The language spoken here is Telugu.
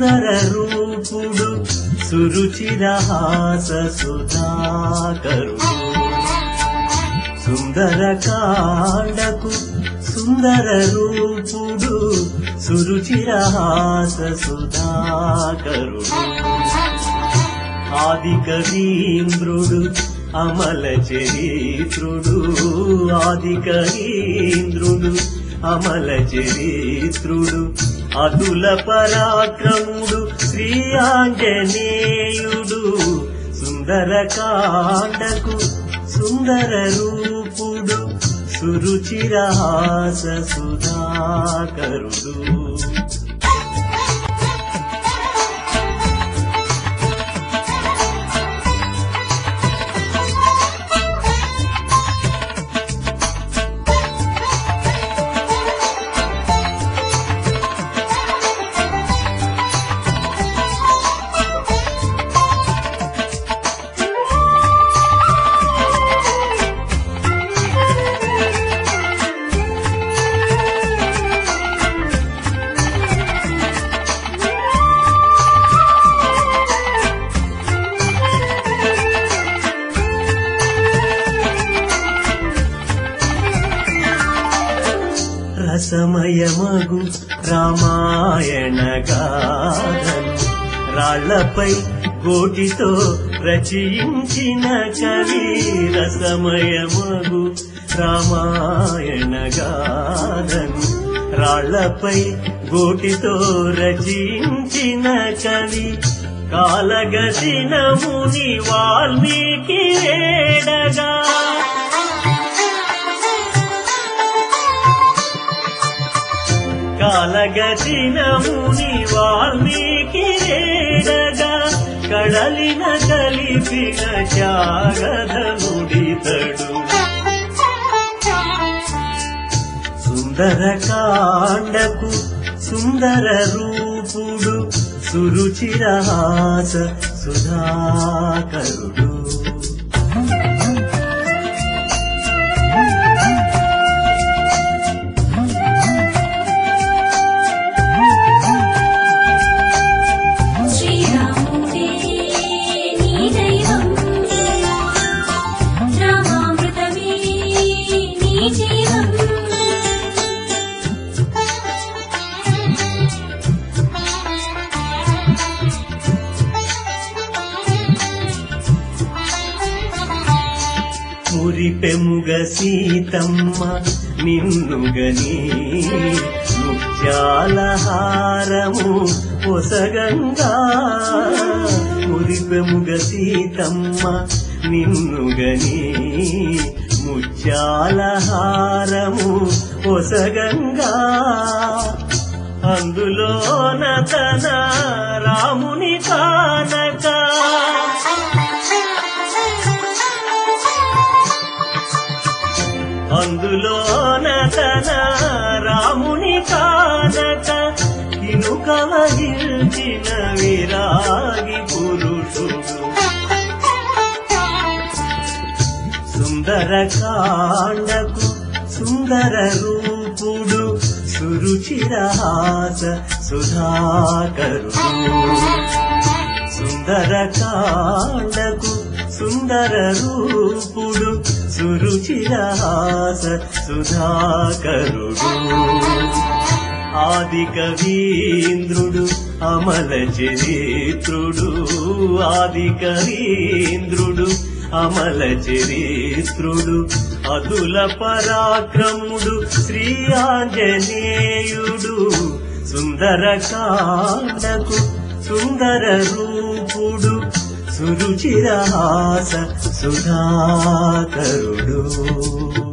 సుందర రూపుడు సురుచిరహాస సుధాకరుడు సుందర కాండకు సుందర రూపుడు సురుచిరహాస సుధాకరుడు ఆది కవీంద్రుడు అమల చరిత్రుడు ఆది కవీంద్రుడు అమల చరిత్రుడు అతుల పరాక్రముడు శ్రీ ఆంజనేయుడు సుందర కాండకు సుందర రూపుడు సురుచిరహాస సుధాకరుడు రసమయమగు రామాయణ గాథను రాళ్లపై గోటితో రచించిన కవి రసమయమగు రామాయణ గాథను రాళ్లపై గోటితో రచించిన కవి కాలగతిన ముని వాల్మీకి వేడగా కాలగతిన ముని వాల్మీకి రేడగా కడలిన కలిపిన త్యాగధనుడితడు సుందర కాండకు సుందర రూపుడు సురుచిరహాస సుధాకరుడు శ్రీరాముడే నీ దైవం రామామృతమే నీ జీవం మురిపెముగ సీతమ్మ నిన్నుగని ముత్యాలహారము పొసగంగా మురిపెముగ సీతమ్మ నిన్నుగని ముత్యాలహారము పొసగంగా అందులోన తన రాముని కానక అందులోన తన రాముని కానక ఇనుక వహించిన విరాగి పురుషుడు సుందర కాండకు సుందర రూపుడు సురుచిరహాస సుధాకరుడు సుందర కాండకు సుందర రూపుడు సురుచిరహాస సుధాకరుడు ఆది కవీంద్రుడు అమల చరిత్రుడు ఆది కవీంద్రుడు అమల చరిత్రుడు అదుల పరాక్రముడు శ్రీ ఆంజనేయుడు సుందర కాండకు సుందర రూపుడు సురుచిరహాస సుధాకరుడు